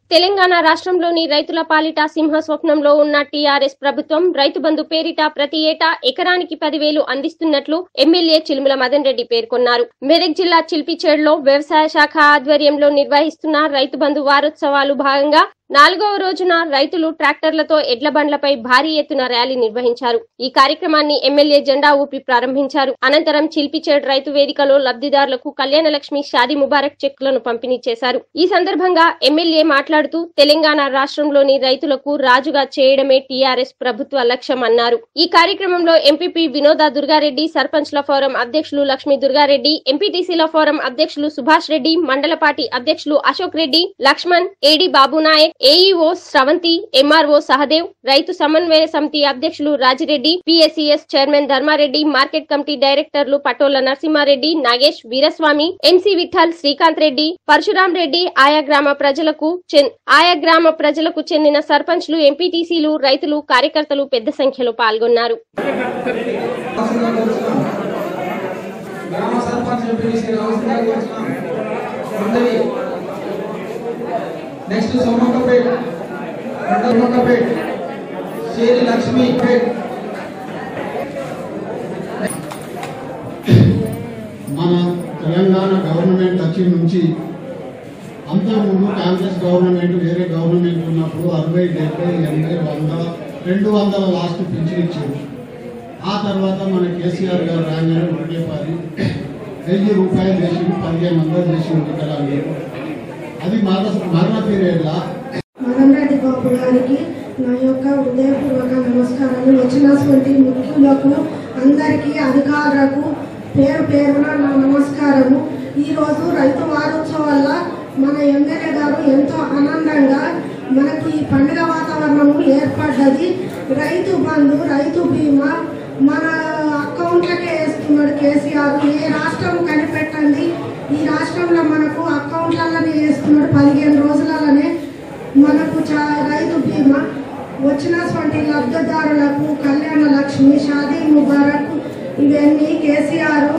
తెలంగాణ రాష్ట్రంలోని రైతుల పాలిట సింహ స్వప్నంలో ఉన్న టీఆర్ఎస్ ప్రభుత్వం రైతు బంధు పేరిట ప్రతి ఏటా ఎకరానికి పదివేలు అందిస్తున్నట్లు ఎమ్మెల్యే చిలుముల మదన్ రెడ్డి పేర్కొన్నారు మెదక్ జిల్లా చిల్పిచేడులో వ్యవసాయ శాఖ ఆధ్వర్యంలో నిర్వహిస్తున్న రైతు బంధు వారోత్సవాలు భాగంగా నాలుగవ రోజున రైతులు ట్రాక్టర్లతో ఎడ్ల బండ్లపై భారీ ఎత్తున ర్యాలీ నిర్వహించారు ఈ కార్యక్రమాన్ని ఎమ్మెల్యే జెండా ఊపి ప్రారంభించారు అనంతరం చిల్పిచేడు రైతు వేదికలో లబ్ధిదారులకు కళ్యాణ లక్ష్మి షాదీ ముబారక్ చెక్కులను పంపిణీ చేశారు ఈ సందర్భంగా ఎమ్మెల్యే మాట్లాడుతూ తెలంగాణ రాష్ట్రంలోని రైతులకు రాజుగా చేయడమే టీఆర్ఎస్ ప్రభుత్వ లక్ష్యం అన్నారు ఈ కార్యక్రమంలో ఎంపీపీ వినోద దుర్గారెడ్డి సర్పంచ్ల ఫోరం అధ్యక్షులు లక్ష్మీ దుర్గారెడ్డి ఎంపీటీసీల ఫోరం అధ్యక్షులు సుభాష్ రెడ్డి మండల పార్టీ అధ్యక్షులు Ashok Reddy Lakshman AD Babu Naik AEO Sravanthi MRO Sahadev రైతు సమన్వయ సమితి అధ్యక్షులు Rajireddy PSCS chairman Dharmareddy market committee డైరెక్టర్లు పటోల నరసింహారెడ్డి నాగేష్ వీరస్వామి ఎన్సి విఠల్ శ్రీకాంత్ రెడ్డి పరశురాం రెడ్డి ఆయా గ్రామ ప్రజలకు చెన్- ఆయా గ్రామ ప్రజలకు చెందిన సర్పంచ్లు ఎంపీటీసీలు రైతులు కార్యకర్తలు పెద్ద సంఖ్యలో పాల్గొన్నారు గ్రామ సర్పంచ్ ఎంపీటీసీ రావాల్సిందిగా కోరుతున్నాం అందరి నెక్స్ట్ సోమక్కపేట్ రెండో సోమక్కపేట్ శేరి లక్ష్మీ పేట్ మన తెలంగాణ గవర్నమెంట్ వచ్చి నుంచి అంతకుముందు కాంగ్రెస్ గవర్నమెంట్ వేరే గవర్నమెంట్ ఉన్నప్పుడు అరవై డెబ్బై ఎనభై వంద రెండు వందల లాస్ట్ పింఛన్ ఇచ్చారు ఆ తర్వాత మన కేసీఆర్ గారు రాగానే ఒకటే పది వెయ్యి రూపాయలు చేసి పదిహేను వందలు చేసి వికలాంగులు అది మరణ మరణ పీరియడ్లా మదన్ రెడ్డి బాబు గారికి నా యొక్క హృదయపూర్వక నమస్కారాలు వచ్చినటువంటి ముఖ్యులకు అందరికీ అధికారులకు పేరు పేరున నా నమస్కారము ఈరోజు రైతు వారోత్సవాల మన ఎమ్మెల్యే గారు ఎంతో ఆనందంగా మనకి ఈ పండుగ వాతావరణము ఏర్పడ్డది రైతు బంధు రైతు బీమా మన అకౌంట్లకే వేస్తున్నాడు కేసీఆర్ ఏ రాష్ట్రం కనిపెట్టండి ఈ రాష్ట్రంలో మనకు అకౌంట్లలోనే వేస్తున్నాడు పదిహేను రోజులలోనే మనకు చా- రైతు బీమా వచ్చినటువంటి లబ్ధిదారులకు కళ్యాణ లక్ష్మి షాదీ ముబారక్ ఇవన్నీ కేసీఆర్